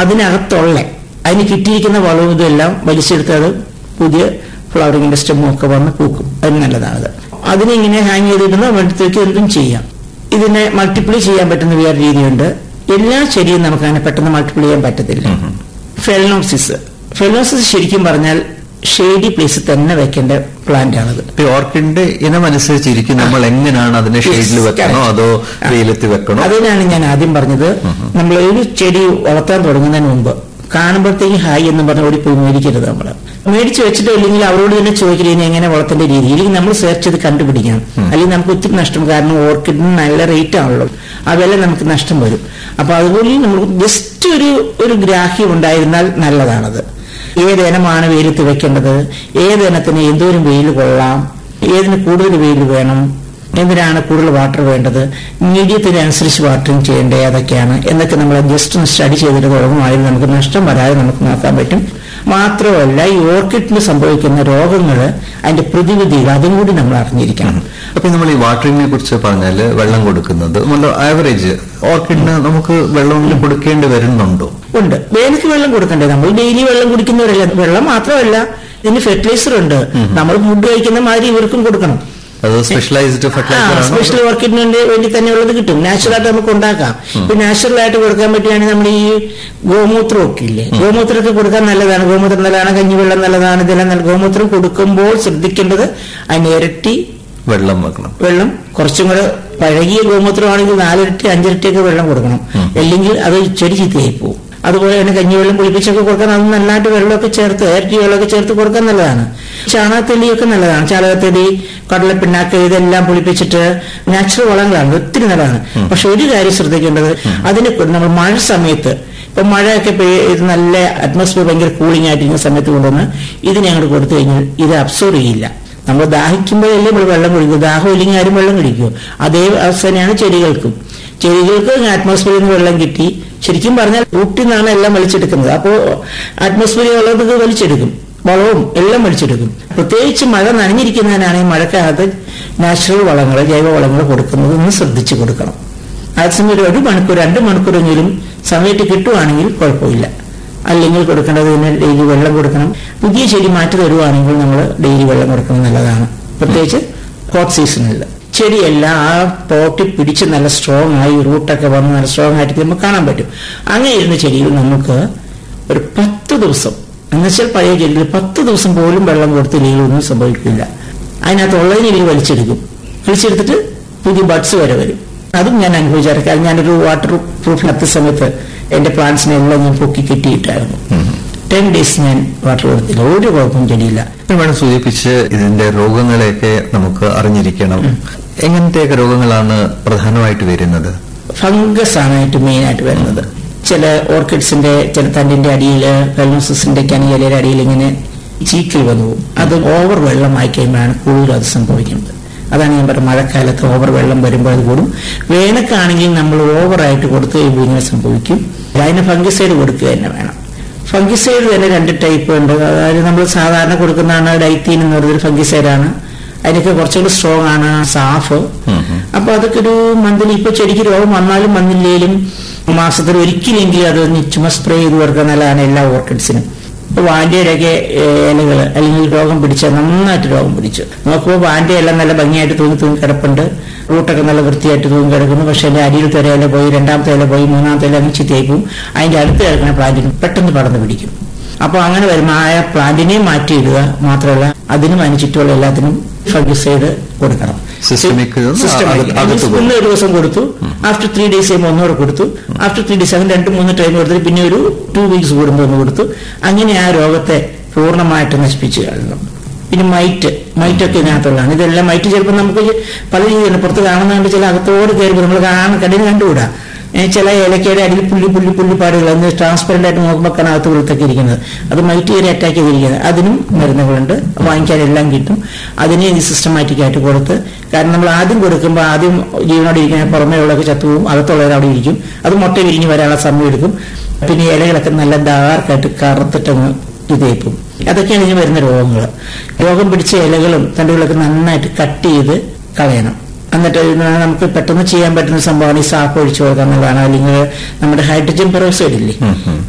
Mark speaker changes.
Speaker 1: അതിനകത്തുള്ള അതിന് കിട്ടിയിരിക്കുന്ന വളവും ഇതെല്ലാം വലിച്ചെടുത്ത് അത് പുതിയ ഫ്ലവറിങ്ങിന്റെ സ്റ്റെമ്മും ഒക്കെ വന്ന് പൂക്കും അത് നല്ലതാണ് അതിനെ ഇങ്ങനെ ഹാങ് ചെയ്തിടുന്ന വെള്ളത്തിലേക്ക് എന്തും ചെയ്യാം ഇതിനെ മൾട്ടിപ്ലൈ ചെയ്യാൻ പറ്റുന്ന വേറെ രീതിയുണ്ട് എല്ലാ ചെടിയും നമുക്ക് അങ്ങനെ പെട്ടെന്ന് മൾട്ടിപ്ലൈ ചെയ്യാൻ പറ്റത്തില്ല ഫെലനോസിസ് ഫെലനോസിസ് ശരിക്കും പറഞ്ഞാൽ ഷെയ്ഡി പ്ലേസിൽ തന്നെ വെക്കേണ്ട പ്ലാന്റ് ആണത്
Speaker 2: ഈ ഓർക്കിഡിന്റെ ഇനം അനുസരിച്ചിരിക്കും നമ്മൾ എങ്ങനെയാണ് അതിനെ ഷെയ്ഡിൽ
Speaker 1: Yes,
Speaker 2: വെക്കണോ
Speaker 1: correct.
Speaker 2: അതോ
Speaker 1: ആ.
Speaker 2: വെയിലത്ത് വെക്കണോ
Speaker 1: അതിനാണ് ഞാൻ ആദ്യം പറഞ്ഞത് നമ്മൾ ഒരു ചെടി വളർത്താൻ തുടങ്ങുന്നതിന് മുമ്പ് കാണുമ്പോഴത്തേക്ക് ഹായ് എന്ന് പറഞ്ഞ ഓടി പോയി മേടിക്കരുത് നമ്മൾ മേടിച്ച് വെച്ചിട്ടോ ഇല്ലെങ്കിൽ അവരോട് തന്നെ ചോദിക്കരുത് ഇനി എങ്ങനെ വളർത്തേണ്ട രീതി ഇല്ലെങ്കിൽ നമ്മൾ സെർച്ച് ചെയ്ത് കണ്ടുപിടിക്കണം അല്ലെങ്കിൽ നമുക്ക് ഒത്തിരി നഷ്ടം കാരണം ഓർക്കിഡിന് നല്ല റേറ്റ് ആണല്ലോ ആ വില നമുക്ക് നഷ്ടം വരും അപ്പൊ അതുപോലെ നമ്മൾ ജസ്റ്റ് ഒരു ഒരു ഗ്രാഹ്യം ഉണ്ടായിരുന്നാൽ നല്ലതാണത് ഏത് ഇനമാണ് വെയിലത്ത് വെക്കേണ്ടത് ഏത് ഇനത്തിന് എന്തോരം വെയിൽ കൊള്ളാം ഏതിന് കൂടുതൽ വെയിൽ വേണം എന്തിനാണ് കൂടുതൽ വാട്ടർ വേണ്ടത് മീഡിയത്തിനനുസരിച്ച് വാട്ടറിങ് ചെയ്യേണ്ടത് ഏതൊക്കെയാണ് എന്നൊക്കെ നമ്മൾ ജസ്റ്റ് ഒന്ന് സ്റ്റഡി ചെയ്തിട്ട് തുടങ്ങുവാണെങ്കിൽ നമുക്ക് നഷ്ടം വരാതെ നമുക്ക് നോക്കാൻ പറ്റും മാത്രമല്ല ഈ ഓർക്കിഡിന് സംഭവിക്കുന്ന രോഗങ്ങൾ അതിന്റെ പ്രതിവിധികൾ അതും കൂടി നമ്മൾ അറിഞ്ഞിരിക്കണം
Speaker 2: അപ്പൊ നമ്മൾ ഈ വാട്ടറിങ്ങിനെ കുറിച്ച് പറഞ്ഞാല് വെള്ളം കൊടുക്കുന്നത് നമ്മൾ ആവറേജ് ഓർക്കിഡിന് നമുക്ക് വെള്ളം കൊടുക്കേണ്ടി വരുന്നുണ്ടോ
Speaker 1: ഉണ്ട് വേനൽക്ക് വെള്ളം കൊടുക്കണ്ടേ നമ്മൾ ഡെയിലി വെള്ളം കുടിക്കുന്നവരല്ല വെള്ളം മാത്രമല്ല ഇതിന് ഫെർട്ടിലൈസർ ഉണ്ട് നമ്മൾ ഫുഡ് കഴിക്കുന്ന മാതിരി ഇവർക്കും കൊടുക്കണം
Speaker 2: അത് സ്പെഷ്യലൈസ്ഡ് ഫെർട്ടിലൈസർ
Speaker 1: സ്പെഷ്യൽ
Speaker 2: ആണോ
Speaker 1: വർക്കിന് വേണ്ടി തന്നെ ഉള്ളത് കിട്ടും നാച്ചുറൽ ആയിട്ട് നമുക്ക് ഉണ്ടാക്കാം ഇപ്പൊ നാച്ചുറൽ ആയിട്ട് കൊടുക്കാൻ പറ്റുകയാണെങ്കിൽ നമ്മൾ ഈ ഗോമൂത്രം ഒക്കെ ഇല്ലേ ഗോമൂത്രമൊക്കെ കൊടുക്കാൻ നല്ലതാണ് ഗോമൂത്രം നല്ലതാണ് കഞ്ഞിവെള്ളം നല്ലതാണ് ഇതെല്ലാം നല്ല ഗോമൂത്രം കൊടുക്കുമ്പോൾ ശ്രദ്ധിക്കേണ്ടത് അതിന് ഇരട്ടി
Speaker 2: വെള്ളം വെക്കണം
Speaker 1: വെള്ളം കുറച്ചും കൂടെ പഴകിയ ഗോമൂത്രമാണെങ്കിൽ നാലിരട്ടി അഞ്ചിരട്ടിയൊക്കെ വെള്ളം കൊടുക്കണം അല്ലെങ്കിൽ അത് ചെടി ചീത്തയായി പോകും അതുപോലെ തന്നെ കഞ്ഞിവെള്ളം കുളിപ്പിച്ചൊക്കെ കൊടുക്കാൻ അത് നല്ലതായിട്ട് വെള്ളമൊക്കെ ചേർത്ത് ഇരട്ടി വെള്ളമൊക്കെ ചേർത്ത് കൊടുക്കാൻ നല്ലതാണ് ചാണകത്തെളിയൊക്കെ നല്ലതാണ് ചാണകത്തെടി കടലപ്പിണ്ണാക്ക് ഇതെല്ലാം പുളിപ്പിച്ചിട്ട് നാച്ചുറൽ വളങ്ങളാണ് ഒത്തിരി നല്ലതാണ് പക്ഷെ ഒരു കാര്യം ശ്രദ്ധിക്കേണ്ടത് അതിനെ കൊണ്ട് നമ്മൾ മഴ സമയത്ത് ഇപ്പൊ മഴയൊക്കെ പെയ്ത് നല്ല അറ്റ്മോസ്ഫിയർ ഭയങ്കര കൂളിംഗ് ആയിട്ടിരിക്കുന്ന സമയത്ത് കൊണ്ടുവന്ന് ഇതിനെ അങ്ങോട്ട് കൊടുത്തു കഴിഞ്ഞാൽ ഇത് അബ്സോർവ് ചെയ്യില്ല നമ്മൾ ദാഹിക്കുമ്പോഴല്ലേ നമ്മൾ വെള്ളം കുടിക്കും ദാഹം ഇല്ലെങ്കിൽ ആരും വെള്ളം കുടിക്കുമോ അതേ അവസ്ഥ തന്നെയാണ് ചെടികൾക്കും ചെടികൾക്ക് അറ്റ്മോസ്ഫിയറിൽ നിന്ന് വെള്ളം കിട്ടി ശരിക്കും പറഞ്ഞാൽ റൂട്ടിൽ നിന്നാണ് എല്ലാം വലിച്ചെടുക്കുന്നത് അപ്പോൾ അറ്റ്മോസ്ഫിയറിൽ ഉള്ളത് വലിച്ചെടുക്കും വളവും എല്ലാം വലിച്ചെടുക്കും പ്രത്യേകിച്ച് മഴ നനഞ്ഞിരിക്കുന്നതിനാണെങ്കിൽ മഴക്കകത്ത് നാച്ചുറൽ വളങ്ങൾ ജൈവ വളങ്ങൾ കൊടുക്കുന്നത് ഒന്ന് ശ്രദ്ധിച്ചു കൊടുക്കണം അതേസമയം ഒരു ഒരു മണിക്കൂർ രണ്ട് മണിക്കൂറെങ്കിലും സമയത്ത് കിട്ടുവാണെങ്കിൽ കുഴപ്പമില്ല അല്ലെങ്കിൽ കൊടുക്കേണ്ടത് തന്നെ ഡെയിലി വെള്ളം കൊടുക്കണം പുതിയ ചെടി മാറ്റി തരുവാണെങ്കിൽ നമ്മൾ ഡെയിലി വെള്ളം കൊടുക്കുന്നത് നല്ലതാണ് പ്രത്യേകിച്ച് ഹോട്ട് സീസണിൽ ചെടിയെല്ലാം ആ പോട്ടി പിടിച്ച് നല്ല സ്ട്രോങ് ആയി റൂട്ടൊക്കെ വന്ന് നല്ല സ്ട്രോങ് ആയിട്ട് നമുക്ക് കാണാൻ പറ്റും അങ്ങനെ ഇരുന്ന ചെടിയിൽ നമുക്ക് ഒരു പത്ത് ദിവസം എന്നുവെച്ചാൽ പഴയ ചെടിയിൽ പത്ത് ദിവസം പോലും വെള്ളം കൊടുത്തില്ലെങ്കിൽ ഒന്നും സംഭവിക്കില്ല അതിനകത്തുള്ളതിനെ ഇവർ വലിച്ചെടുക്കും വലിച്ചെടുത്തിട്ട് പുതിയ ബഡ്സ് വരെ വരും അതും ഞാൻ അനുഭവിച്ചായിരുന്നു കാരണം ഞാനൊരു വാട്ടർ പ്രൂഫ് നടത്തിയ സമയത്ത് എന്റെ പ്ലാന്റ്സിനെ എല്ലാം ഞാൻ പൊക്കി കെട്ടിയിട്ടായിരുന്നു ടെൻ ഡേയ്സ് ഞാൻ വാട്ടർ കൊടുത്തില്ല ഒരു കുഴപ്പവും ചെടിയില്ല
Speaker 2: വേണം സൂചിപ്പിച്ച് ഇതിന്റെ രോഗങ്ങളെയൊക്കെ നമുക്ക് അറിഞ്ഞിരിക്കണം എങ്ങനത്തെയൊക്കെ രോഗങ്ങളാണ് പ്രധാനമായിട്ട് വരുന്നത്
Speaker 1: ഫംഗസ് ആണ് ഏറ്റവും മെയിൻ ആയിട്ട് വരുന്നത് ചില ഓർക്കിഡ്സിന്റെ ചില തണ്ടിന്റെ അടിയിൽ വെൽനോസിന്റെ ഒക്കെ ആണെങ്കിൽ ഇലയുടെ അടിയിൽ ഇങ്ങനെ ചീക്കിൽ വന്നു പോകും അത് ഓവർ വെള്ളമായി കഴിയുമ്പോഴാണ് കൂടുതലും അത് സംഭവിക്കുന്നത് അതാണ് ഞാൻ പറഞ്ഞത് മഴക്കാലത്ത് ഓവർ വെള്ളം വരുമ്പോൾ അത് കൂടും വേനൽക്കാണെങ്കിൽ നമ്മൾ ഓവറായിട്ട് കൊടുത്തു കഴിയുമ്പോൾ ഇങ്ങനെ സംഭവിക്കും അതിന് ഫംഗിസൈഡ് കൊടുക്കുക തന്നെ വേണം ഫംഗിസൈഡ് തന്നെ രണ്ട് ടൈപ്പ് ഉണ്ട് അതായത് നമ്മൾ സാധാരണ കൊടുക്കുന്നതാണ് ഡൈത്തീൻ എന്ന് പറയുന്നൊരു ഫംഗിസൈഡാണ് അതിനൊക്കെ കുറച്ചുകൂടി സ്ട്രോങ് ആണ് സാഫ് അപ്പൊ അതൊക്കെ ഒരു മന്ത്ലി ഇപ്പൊ ചെടിക്ക് രോഗം വന്നാലും വന്നില്ലേലും മാസത്തിൽ ഒരിക്കലെങ്കിലും അത് ചുമ സ്പ്രേ ചെയ്ത് കൊടുക്കാൻ നല്ലതാണ് എല്ലാ ഓർക്കിഡ്സിനും ഇപ്പൊ വാൻഡയുടെയൊക്കെ ഇലകൾ അല്ലെങ്കിൽ രോഗം പിടിച്ച നന്നായിട്ട് രോഗം പിടിച്ചു നോക്കുമ്പോൾ വാൻഡ എല്ലാം നല്ല ഭംഗിയായിട്ട് തൂങ്ങി തൂങ്ങി കിടപ്പുണ്ട് റൂട്ടൊക്കെ നല്ല വൃത്തിയായിട്ട് തൂങ്ങി കിടക്കുന്നു പക്ഷെ അതിന്റെ അടിയിലത്തെ ഒരു ഇല പോയി രണ്ടാമത്തെ ഇല പോയി മൂന്നാമത്തെ ഇല അങ്ങ് ചിത്തയായി പോകും അതിന്റെ അടുത്ത് കിടക്കുന്ന പ്ലാന്റിന് പെട്ടെന്ന് പടർന്നു പിടിക്കും അപ്പൊ അങ്ങനെ വരുമ്പോൾ ആ പ്ലാന്റിനെ മാറ്റിയിടുക മാത്രമല്ല അതിനും അതിന് ചുറ്റുമുള്ള എല്ലാത്തിനും ഫംഗിസൈഡ് കൊടുക്കണം
Speaker 2: Systemic ഇത്
Speaker 1: Systemic.
Speaker 2: അകത്ത് അകത്ത് കൊടുക്കും.
Speaker 1: ഇന്ന് ഒരു ദിവസം കൊടുത്തു ആഫ്റ്റർ ത്രീ ഡേയ്സ് കഴിയുമ്പോൾ ഒന്നുകൂടെ കൊടുത്തു ആഫ്റ്റർ ത്രീ ഡേയ്സ് അങ്ങനെ രണ്ട് മൂന്ന് ടൈം കൊടുത്തിട്ട് പിന്നെ ഒരു ടു വീക്സ് കൂടുമ്പോൾ ഒന്ന് കൊടുത്തു അങ്ങനെ ആ രോഗത്തെ പൂർണ്ണമായിട്ട് നശിപ്പിച്ചു കളഞ്ഞു പിന്നെ മൈറ്റ് മൈറ്റൊക്കെ ഇതിനകത്തുള്ളതാണ് ഇതെല്ലാം മൈറ്റ് ചിലപ്പോൾ നമുക്ക് പല രീതിയിലാണ് പുറത്ത് കാണുന്നതുകൊണ്ട് ചില അകത്തോട് കയറുമ്പോൾ നമ്മൾ കാണാൻ കണ്ണിന് കണ്ടുകൂടാ ഏ, ചില ഏലക്കയുടെ അടിയിൽ പുള്ളി പുള്ളി പുള്ളിപ്പാടുകൾ അന്ന് ട്രാൻസ്പെറന്റ് ആയിട്ട് നോക്കുമ്പോൾ കാണാൻ അകത്ത് വെളുത്തൊക്കെ ഇരിക്കുന്നത് അത് മൈറ്റ് കയറി അറ്റാക്ക് ചെയ്തിരിക്കുന്നത് അതിനും മരുന്നുകളുണ്ട് വാങ്ങിക്കാൻ എല്ലാം കിട്ടും അതിനെ ഈ സിസ്റ്റമാറ്റിക് ആയിട്ട് കൊടുത്ത് കാരണം നമ്മൾ ആദ്യം കൊടുക്കുമ്പോൾ ആദ്യം ജീവനോടെ ഇരിക്കുന്ന പുറമേ ഉള്ളതൊക്കെ ചത്തുപോകും അകത്തുള്ളവർ അവിടെ ഇരിക്കും അത് മുട്ട വിരിഞ്ഞ് വരാനുള്ള സമയം എടുക്കും പിന്നെ ഇലകളൊക്കെ നല്ല ഡാർക്കായിട്ട് കറുത്തിട്ടങ്ങ് ഇതേക്കും അതൊക്കെയാണ് ഇതിന് വരുന്ന രോഗങ്ങൾ രോഗം പിടിച്ച ഇലകളും തണ്ടുകളൊക്കെ നന്നായിട്ട് കട്ട് ചെയ്ത് കളയണം എന്നിട്ട് ഇത് നമുക്ക് പെട്ടെന്ന് ചെയ്യാൻ പറ്റുന്ന സംഭവമാണ് ഈ സാപ്പ് ഒഴിച്ചു കൊടുക്കുക എന്നുള്ളതാണ് അല്ലെങ്കിൽ നമ്മുടെ ഹൈഡ്രജൻ പെറോക്സൈഡ് ഇല്ലേ
Speaker 2: ഉം, ഉം.